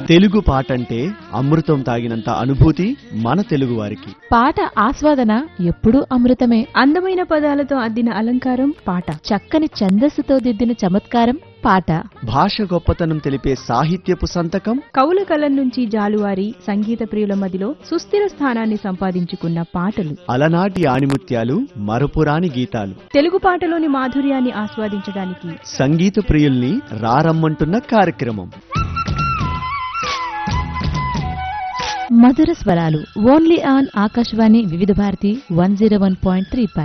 తెలుగు పాట అంటే అమృతం తాగినంత అనుభూతి మన తెలుగు వారికి పాట ఆస్వాదన ఎప్పుడూ అమృతమే అందమైన పదాలతో అద్దిన అలంకారం పాట చక్కని ఛందస్సుతో దిద్దిన చమత్కారం పాట భాష గొప్పతనం తెలిపే సాహిత్యపు సంతకం కవుల కలం నుంచి జాలువారి సంగీత ప్రియుల మదిలో సుస్థిర స్థానాన్ని సంపాదించుకున్న పాటలు అలనాటి ఆణిముత్యాలు మరపురాని గీతాలు తెలుగు పాటలోని మాధుర్యాన్ని ఆస్వాదించడానికి సంగీత ప్రియుల్ని రారమ్మంటున్న కార్యక్రమం మధుర స్వరాలు only on Akashvani Vividh Bharati one zero one point three పై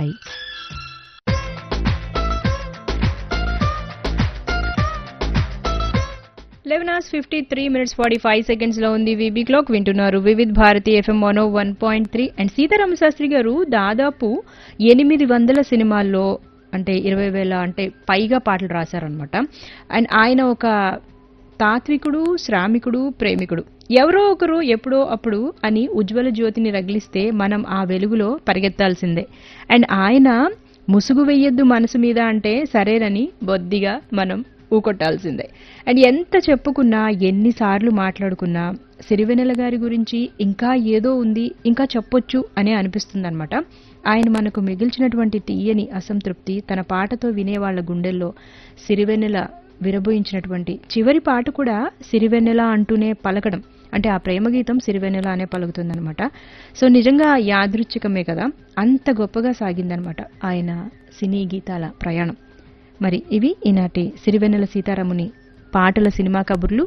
eleven hours fifty three minutes forty five seconds లో ఉంది విబీ క్లాక్ వింటున్నారు Vividh Bharati FM one one point three and Sitarama Sastry garu దాదాపు ఎనిమిది వందల సినిమాల్లో అంటే ఇరవై వేల అంటే పైగా పాటలు రాశారనమాట అండ్ ఆయన ఒక తాత్వికుడు శ్రామికుడు ప్రేమికుడు ఎవరో ఒకరు ఎప్పుడో అప్పుడు అని ఉజ్వల జ్యోతిని రగిలిస్తే మనం ఆ వెలుగులో పరిగెత్తాల్సిందే అండ్ ఆయన ముసుగు వెయ్యొద్దు మనసు మీద అంటే సరేనని బొద్దిగా మనం ఊకొట్టాల్సిందే అండ్ ఎంత చెప్పుకున్నా ఎన్నిసార్లు మాట్లాడుకున్నా సిరివెనెల గారి గురించి ఇంకా ఏదో ఉంది ఇంకా చెప్పొచ్చు అనే అనిపిస్తుందన్నమాట ఆయన మనకు మిగిల్చినటువంటి తీయని అసంతృప్తి తన పాటతో వినేవాళ్ల గుండెల్లో సిరివెన్నెల విరబోయించినటువంటి చివరి పాట కూడా సిరివెన్నెల అంటూనే పలకడం అంటే ఆ ప్రేమ గీతం సిరివెన్నెల అనే పలుకుతుందనమాట సో నిజంగా యాదృచ్ఛికమే కదా అంత గొప్పగా సాగిందనమాట ఆయన సినీ గీతాల ప్రయాణం మరి ఇవి ఈనాటి సిరివెన్నెల సీతారాముని పాటల సినిమా కబుర్లు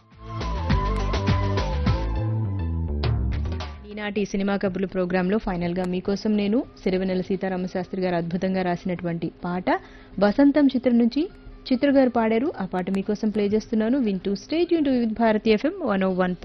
ఈనాటి సినిమా కబుర్లు ప్రోగ్రాంలో ఫైనల్గా మీకోసం నేను సిరివెన్నెల సీతారామ శాస్త్రి గారు అద్భుతంగా రాసినటువంటి పాట బసంతం చిత్రం నుంచి చిత్ర గారు పాడారు ఆ పాట మీకోసం ప్లే చేస్తున్నాను వింటూ stage tune with Bharati FM one O one